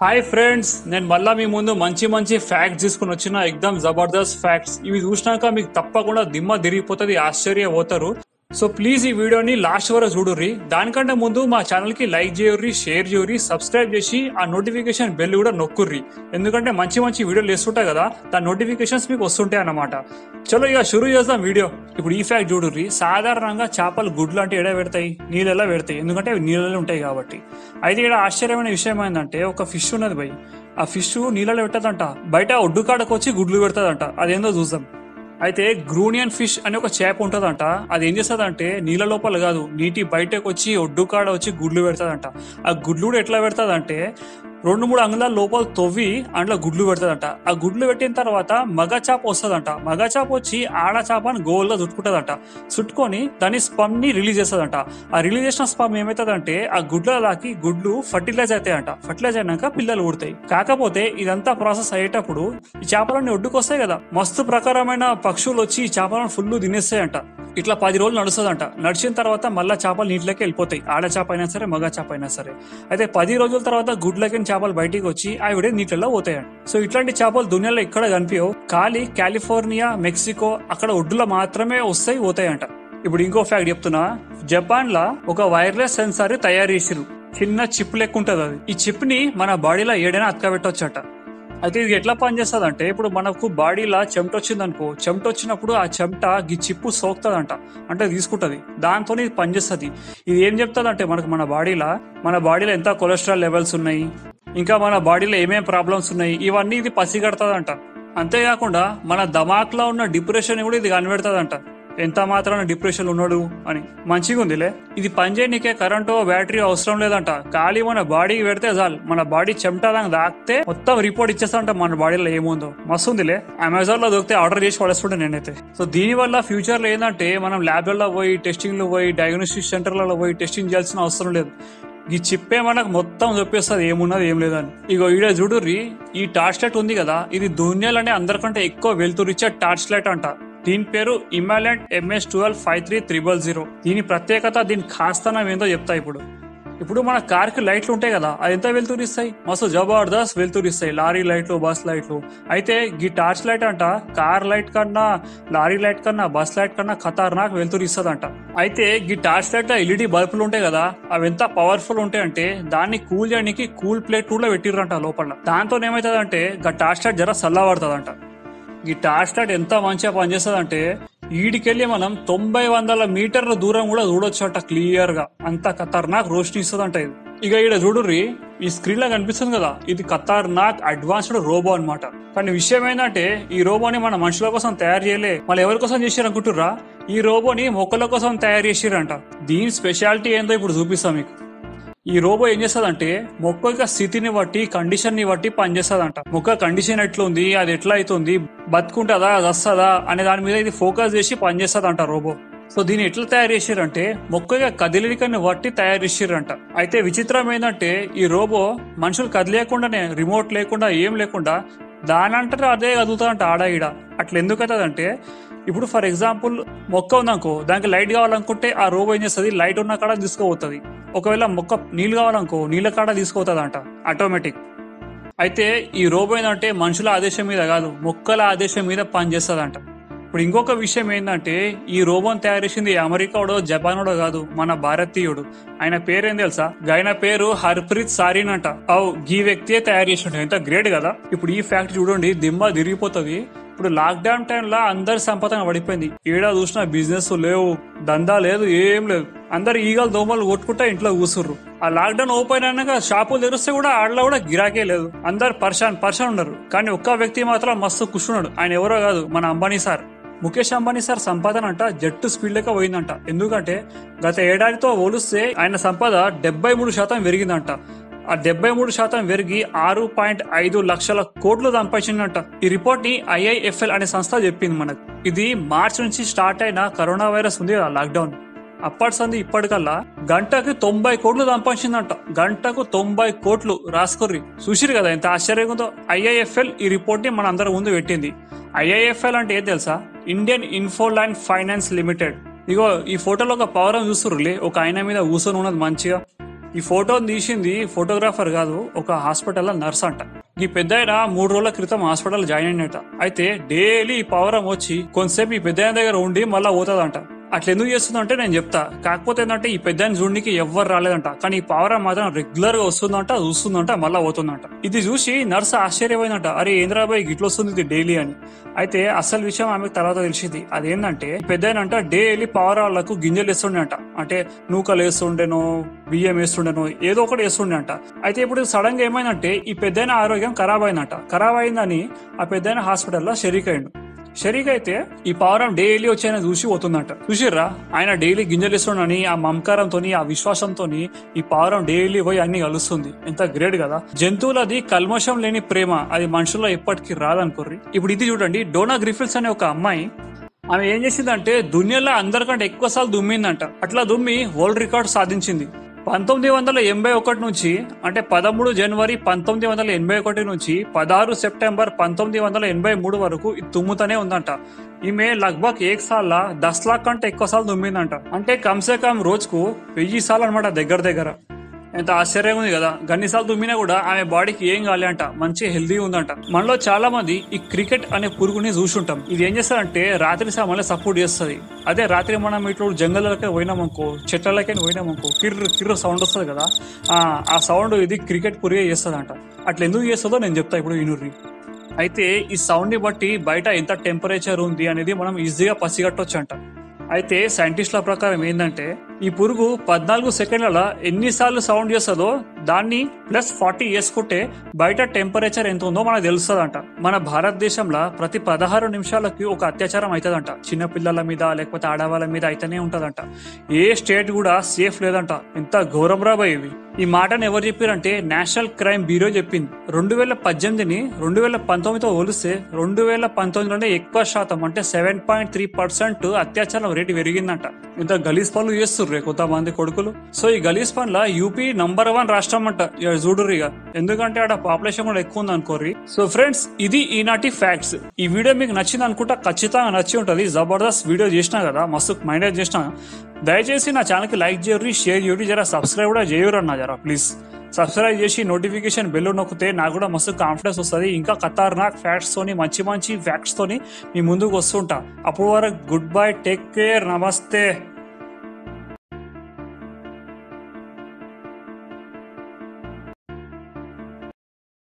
hi friends నేను మళ్ళా మీ ముందు మంచి మంచి ఫ్యాక్ట్స్ తీసుకుని వచ్చిన ఎక్దమ్ జబర్దస్త్ ఫ్యాక్ట్స్ ఇవి చూసినాక మీకు తప్పకుండా దిమ్మ తిరిగిపోతుంది ఆశ్చర్య పోతారు సో ప్లీజ్ ఈ వీడియోని లాస్ట్ వరకు చూడుర్రి దానికంటే ముందు మా ఛానల్ కి లైక్ చేయుర్రి షేర్ చేయుర్రి సబ్స్క్రైబ్ చేసి ఆ నోటిఫికేషన్ బెల్ కూడా నొక్కుర్రి ఎందుకంటే మంచి మంచి వీడియోలు వేస్తుంటాయి కదా దాని నోటిఫికేషన్స్ మీకు వస్తుంటాయి అన్నమాట చలో ఇక షురూ చేద్దాం వీడియో ఇప్పుడు ఈ ఫ్యాక్ట్ చూడుర్రి సాధారణంగా చేపలు గుడ్లు అంటే ఎడ పెడతాయి నీళ్ళలో పెడతాయి ఎందుకంటే అవి నీళ్ళలో ఉంటాయి కాబట్టి అయితే ఇక్కడ ఆశ్చర్యమైన విషయం ఏంటంటే ఒక ఫిష్ ఉన్నది భయ్ ఆ ఫిష్ నీళ్ళలో పెట్టదంట బయట ఒడ్డు కాడకు వచ్చి గుడ్లు పెడతదంట అదేందో చూద్దాం అయితే గ్రూనియన్ ఫిష్ అనే ఒక చేప ఉంటదంట అది ఏం చేస్తుందంటే నీళ్ళ లోపల కాదు నీటి బయటకు వచ్చి ఒడ్డు కాడ వచ్చి గుడ్లు పెడతదంట ఆ గుడ్లు కూడా ఎట్లా పెడతదంటే రెండు మూడు అంగుళాల లోపల తవ్వి అందులో గుడ్లు పెడతదంట ఆ గుడ్లు పెట్టిన తర్వాత మగ చేప వస్తుందంట మగ చేప వచ్చి ఆడ చేపని గోల్గా చుట్టుకుంటదంట చుట్టుకొని దాని స్పమ్ ని రిలీజ్ చేస్తుందంట ఆ రిలీజ్ చేసిన స్పమ్ ఏమవుతుందంటే ఆ గుడ్లలాకి గుడ్లు ఫర్టిలైజ్ అవుతాయంట ఫర్టిలైజ్ అయినాక పిల్లలు పుడతాయి కాకపోతే ఇదంతా ప్రాసెస్ అయ్యేటప్పుడు ఈ చేపలన్నీ ఒడ్డుకు వస్తాయి కదా మస్తు ప్రకారమైన పక్షులు వచ్చి ఈ చేపలను ఫుల్ తినేస్తాయంట ఇట్లా పది రోజులు నడుస్తుందంట నడిచిన తర్వాత మళ్ళా చేపలు నీటిలోకి వెళ్ళిపోతాయి ఆడ చేప అయినా సరే మగ చేప అయినా సరే అయితే పది రోజుల తర్వాత గుడ్లకి చేపలు బయటికి వచ్చి ఆవిడ నీటిలో పోతాయంట సో ఇట్లాంటి చేపలు దునియాలో ఎక్కడ కనిపించవు ఖాళీ కాలిఫోర్నియా మెక్సికో అక్కడ ఒడ్డులో మాత్రమే వస్తాయి పోతాయంట ఇప్పుడు ఇంకో ఫ్యాక్ట్ చెప్తున్నా జపాన్ లా ఒక వైర్లెస్ సెన్సార్ తయారు చేసిరు చిన్న చిప్ లెక్క ఉంటది అది ఈ చిప్ ని మన బాడీలో ఏడైనా అతకబెట్టొచ్చట అయితే ఇది ఎట్లా పనిచేస్తుంది అంటే ఇప్పుడు మనకు బాడీలా చెమట వచ్చింది అనుకో చెమట వచ్చినప్పుడు ఆ చెమట ఈ చిప్పు సోకుతుందంట అంటే తీసుకుంటది దాంతో ఇది పనిచేస్తుంది ఇది ఏం చెప్తుంది అంటే మనకు మన బాడీలో మన బాడీలో ఎంత కొలెస్ట్రాల్ లెవెల్స్ ఉన్నాయి ఇంకా మన బాడీలో ఏమేం ప్రాబ్లమ్స్ ఉన్నాయి ఇవన్నీ ఇది పసిగడతదంట అంతేకాకుండా మన దమాక్లో ఉన్న డిప్రెషన్ కూడా ఇది కనిపెడతదంట ఎంత మాత్రాన డిప్రెషన్ ఉన్నాడు అని మంచిగా ఉందిలే ఇది పనిచేయనికే కరెంటు బ్యాటరీ అవసరం లేదంట ఖాళీ మన బాడీకి పెడితే చాలు మన బాడీ చెమట దాకా దాకితే మొత్తం రిపోర్ట్ ఇచ్చేస్తా మన బాడీలో ఏముందో మస్తు ఉందిలే అమెజాన్ లో దొరికితే ఆర్డర్ చేసి పడేస్తుండే నేనైతే సో దీని వల్ల ఫ్యూచర్ లో ఏంటంటే మనం ల్యాబ్లలో పోయి టెస్టింగ్ లో పోయి డయాగ్నోస్టిక్ సెంటర్లలో పోయి టెస్టింగ్ చేయాల్సిన అవసరం లేదు ఈ చిప్పే మనకు మొత్తం చెప్పేస్తుంది ఏమున్నది ఏం లేదని ఇగో ఈడ చూడుర్రి ఈ టార్చ్ లైట్ ఉంది కదా ఇది దునియాలోనే అందరికంటే ఎక్కువ వెళ్తురిచ్చే టార్చ్ లైట్ అంట దీని పేరు ఇమాలెంట్ MS twelve five three triple zero దీని ప్రత్యేకత దీని ఖాస్తానం ఏందో చెప్తా ఇప్పుడు ఇప్పుడు మన కార్ కి లైట్లు ఉంటాయి కదా అది ఎంత వెళ్తురిస్తాయి మస్తు జబర్దస్త్ వెళ్తురిస్తాయి లారీ లైట్లు బస్ లైట్లు అయితే ఈ టార్చ్ లైట్ అంట కార్ లైట్ కన్నా లారీ లైట్ కన్నా బస్ లైట్ కన్నా ఖతర్నాక్ వెళ్తురిస్తుందంట అయితే ఈ టార్చ్ లైట్ ఎల్ఈడి బల్బులు ఉంటాయి కదా అవి ఎంత పవర్ఫుల్ ఉంటాయి అంటే దాన్ని కూల్ చేయడానికి కూల్ ప్లేట్ కూడా పెట్టిర్రంట లోపల దాంతో ఏమవుతుందంటే గా టార్చ్ లైట్ జర చల్లబడుతుందంట ఈ టార్చ్ లైట్ ఎంత మంచిగా పనిచేస్తుంది అంటే ఈడికెళ్ళి మనం తొంభై వందల మీటర్ల దూరం కూడా చూడొచ్చట క్లియర్ గా అంత ఖతర్నాక్ రోషని ఇస్తుందంట ఇది ఇక ఈడ చూడుర్రి ఈ స్క్రీన్ లో కనిపిస్తుంది కదా ఇది ఖతర్నాక్ అడ్వాన్స్డ్ రోబో అన్నమాట కానీ విషయం ఏంటంటే ఈ రోబోని మన మనుషుల కోసం తయారు చేయలే మళ్ళీ ఎవరి కోసం చేసారు అనుకుంటుర్రా ఈ రోబోని మొక్కల కోసం తయారు చేసిరంట దీని స్పెషాలిటీ ఏందో ఇప్పుడు చూపిస్తాం మీకు ఈ రోబో ఏం చేస్తుందంటే మొక్క యొక్క స్థితిని బట్టి కండిషన్ ని బట్టి పనిచేస్తుందంట మొక్క కండిషన్ ఎట్లుంది అది ఎట్లా అవుతుంది బతుకుంటుందా అది వస్తుందా అనే దాని మీద ఇది ఫోకస్ చేసి పనిచేస్తుందంట రోబో సో దీన్ని ఎట్లా తయారు చేసిరంటే మొక్క యొక్క కదిలికని బట్టి తయారు చేసిరంట అయితే విచిత్రం ఏంటంటే ఈ రోబో మనుషులు కదిలేకుండానే రిమోట్ లేకుండా ఏం లేకుండా దానంటే అదే కదులుతాదంట ఆడ ఈడ అట్లా ఎందుకు అవుతుందంటే ఇప్పుడు ఫర్ ఎగ్జాంపుల్ మొక్క ఉందనుకో దానికి లైట్ కావాలనుకుంటే ఆ రోబో ఏం చేస్తుంది లైట్ ఉన్న కాడ తీసుకుపోతుంది ఒకవేళ మొక్క నీళ్ళు కావాలనుకో నీళ్ళ కాడ తీసుకుపోతుంది అంట ఆటోమేటిక్ అయితే ఈ రోబో ఏంటంటే మనుషుల ఆదేశం మీద కాదు మొక్కల ఆదేశం మీద పనిచేస్తుందంట ఇప్పుడు ఇంకొక విషయం ఏంటంటే ఈ రోబోని తయారు చేసింది అమెరికాడో జపానోడో కాదు మన భారతీయుడు ఆయన పేరేం తెలుసా ఆయన పేరు హర్ప్రీత్ సారీన్ అంట అవు ఈ వ్యక్తియే తయారు చేసిండు ఎంత గ్రేట్ కదా ఇప్పుడు ఈ ఫ్యాక్టరీ చూడండి దిమ్మ తిరిగిపోతుంది ఇప్పుడు లాక్డౌన్ టైంలో అందరి సంపద పడిపోయింది ఏడా చూసినా బిజినెస్ లేవు దందా లేదు ఏం లేదు అందరు ఈగలు దోమలు కొట్టుకుంటా ఇంట్లో కూసుర్రు ఆ లాక్డౌన్ ఓపెన్ అయినాక షాపులు తెరిస్తే కూడా ఆడలో కూడా గిరాకే లేదు అందరు పర్షాన్ పర్షాన్ ఉన్నారు కానీ ఒక్క వ్యక్తి మాత్రం మస్తు కూర్చున్నాడు ఆయన ఎవరో కాదు మన అంబానీ సార్ ముఖేష్ అంబానీ సార్ సంపాదన అంట జట్టు స్పీడ్ లెక్క పోయిందంట ఎందుకంటే గత ఏడాదితో పోలిస్తే ఆయన సంపద డెబ్బై మూడు శాతం పెరిగిందంట ఆ డెబ్బై మూడు శాతం పెరిగి ఆరు పాయింట్ ఐదు లక్షల కోట్లు సంపాదించిందంట ఈ రిపోర్ట్ ని ఐఐఎఫ్ఎల్ అనే సంస్థ చెప్పింది మనకు ఇది మార్చి నుంచి స్టార్ట్ అయిన కరోనా వైరస్ ఉంది కదా లాక్డౌన్ అప్పటి సంది ఇప్పటికల్లా గంటకి తొంభై కోట్లు సంపాదించిందంట గంటకు తొంభై కోట్లు రాసుకుర్రి చూసిరు కదా ఎంత ఆశ్చర్యంగా ఉందో ఐఐఎఫ్ఎల్ ఈ రిపోర్ట్ ని మన అందరి ముందు పెట్టింది ఐఐఎఫ్ఎల్ అంటే ఏం తెలుసా ఇండియన్ ఇన్ఫోలైన్ ఫైనాన్స్ లిమిటెడ్ ఇగో ఈ ఫోటోలో ఒక పవర్ చూస్తుర్రులే ఒక ఆయన మీద కూర్చొని ఉన్నది మంచిగా ఈ ఫోటోని తీసింది ఫోటోగ్రాఫర్ కాదు ఒక హాస్పిటల్ నర్స్ అంట ఈ పెద్ద మూడు రోజుల క్రితం హాస్పిటల్ జాయిన్ అయినట అయితే డైలీ ఈ పవరం వచ్చి కొంతసేపు ఈ పెద్ద దగ్గర ఉండి మళ్ళా పోతుందంట అట్లా ఎందుకు చేస్తుందంటే నేను చెప్తా కాకపోతే ఏంటంటే ఈ పెద్ద చూడడానికి ఎవ్వరు రాలేదంట కానీ ఈ పావురం మాత్రం రెగ్యులర్ గా వస్తుందంట చూస్తుందంట మళ్ళా పోతుందంట ఇది చూసి నర్స్ ఆశ్చర్యపోయిందంట అరే ఏంద్రాబాయ్ గిట్ల వస్తుంది ఇది డైలీ అని అయితే అసలు విషయం ఆమెకు తర్వాత తెలిసింది అదేంటంటే పెద్ద అంట డైలీ పావురాలకు గింజలు వేస్తుండే అంట అంటే నూకలు వేస్తుండేనో బియ్యం వేస్తుండేనో ఏదో ఒకటి వేస్తుండే అంట అయితే ఇప్పుడు సడన్ గా ఏమైందంటే ఈ పెద్ద ఆరోగ్యం ఖరాబ్ అయిందంట ఖరాబ్ అయిందని ఆ పెద్ద హాస్పిటల్లో షరీక్ అయిండు షరీక్ అయితే ఈ పావురం డైలీ వచ్చి ఆయన చూసి పోతుందంట చూసిర్రా ఆయన డైలీ గింజలు ఇస్తుండని ఆ మమకారంతో ఆ విశ్వాసంతో ఈ పావురం డైలీ పోయి అన్ని కలుస్తుంది ఎంత గ్రేట్ కదా జంతువులది కల్మషం లేని ప్రేమ అది మనుషుల్లో ఎప్పటికీ రాదనుకోర్రి ఇప్పుడు ఇది చూడండి డోనా గ్రిఫిల్స్ అనే ఒక అమ్మాయి ఆమె ఏం చేసిందంటే దునియాలో అందరికంటే ఎక్కువ సార్లు దుమ్మిందంట అట్లా దుమ్మి వరల్డ్ రికార్డ్ సాధించింది పంతొమ్మిది వందల ఎనభై ఒకటి నుంచి అంటే పదమూడు జనవరి పంతొమ్మిది వందల ఎనభై ఒకటి నుంచి పదహారు సెప్టెంబర్ పంతొమ్మిది వందల ఎనభై మూడు వరకు ఇది తుమ్ముతూనే ఉందంట ఈమె లగ్భగ్ ఏక్ సార్ల దస్ లాక్ కంటే ఎక్కువ సార్లు తుమ్మిందంట అంటే కమ్సే కమ్ రోజుకు వెయ్యి సార్లు అనమాట దగ్గర దగ్గర ఎంత ఆశ్చర్యంగా ఉంది కదా గన్నిసార్లు తుమ్మినా కూడా ఆమె బాడీకి ఏం కాలే అంట మంచి హెల్దీ ఉందంట మనలో చాలా మంది ఈ క్రికెట్ అనే పురుగుని చూసుంటాం ఇది ఏం చేస్తారంటే రాత్రి సమయంలో సపోర్ట్ చేస్తుంది అదే రాత్రి మనం ఇట్లా జంగల్లోకి పోయినామనుకో చెట్లకి పోయినామనుకో కిర్ర కిర్ర సౌండ్ వస్తుంది కదా ఆ, ఆ సౌండ్ ఇది క్రికెట్ పురుగే చేస్తుంది అంట అట్లా ఎందుకు చేస్తుందో నేను చెప్తా ఇప్పుడు ఇనుర్రి అయితే ఈ సౌండ్ ని బట్టి బయట ఎంత టెంపరేచర్ ఉంది అనేది మనం ఈజీగా పసిగట్టొచ్చు అంట అయితే సైంటిస్టుల ప్రకారం ఏంటంటే ఈ పురుగు పద్నాలుగు సెకండ్ల ఎన్నిసార్లు సౌండ్ చేస్తుందో దాన్ని ప్లస్ ఫార్టీ వేసుకుంటే బయట టెంపరేచర్ ఎంత ఉందో మనకు తెలుస్తుందంట మన భారతదేశంలో ప్రతి పదహారు నిమిషాలకి ఒక అత్యాచారం అవుతుందంట చిన్న పిల్లల మీద లేకపోతే ఆడవాళ్ళ మీద అయితేనే ఉంటదంట ఏ స్టేట్ కూడా సేఫ్ లేదంట ఎంత ఘోరం రాబాయ్ ఇవి ఈ మాటను ఎవరు చెప్పారంటే నేషనల్ క్రైమ్ బ్యూరో చెప్పింది రెండు వేల పద్దెనిమిదిని రెండు వేల పంతొమ్మిదితో పోలిస్తే రెండు వేల పంతొమ్మిదిలోనే ఎక్కువ శాతం అంటే సెవెన్ పాయింట్ త్రీ పర్సెంట్ అత్యాచారం రేటు పెరిగిందంట ఇంత గలీజ్ పనులు చేస్తుర్రే కొంతమంది కొడుకులు సో ఈ గలీజ్ పనుల యూపీ నంబర్ వన్ రాష్ట్రం అంట ఇక చూడుర్రి ఇక ఎందుకంటే ఆడ పాపులేషన్ కూడా ఎక్కువ ఉంది అనుకోర్రి సో ఫ్రెండ్స్ ఇది ఈనాటి ఫ్యాక్ట్స్ ఈ వీడియో మీకు నచ్చింది అనుకుంటా ఖచ్చితంగా నచ్చి ఉంటది జబర్దస్త్ వీడియో చేసినా కదా మస్తు మైండ్ చేసినా దయచేసి నా ఛానల్కి లైక్ చేయరు షేర్ చేయరు జర సబ్స్క్రైబ్ కూడా చేయరు అన్న జరా ప్లీజ్ సబ్స్క్రైబ్ చేసి నోటిఫికేషన్ బెల్ నొక్కితే నాకు కూడా మస్తు కాన్ఫిడెన్స్ వస్తుంది ఇంకా ఖతర్నాక్ ఫ్యాక్ట్స్ తోని మంచి మంచి ఫ్యాక్ట్స్ తోని మీ ముందుకు వస్తుంటా అప్పుడు వరకు గుడ్ బై టేక్ కేర్ నమస్తే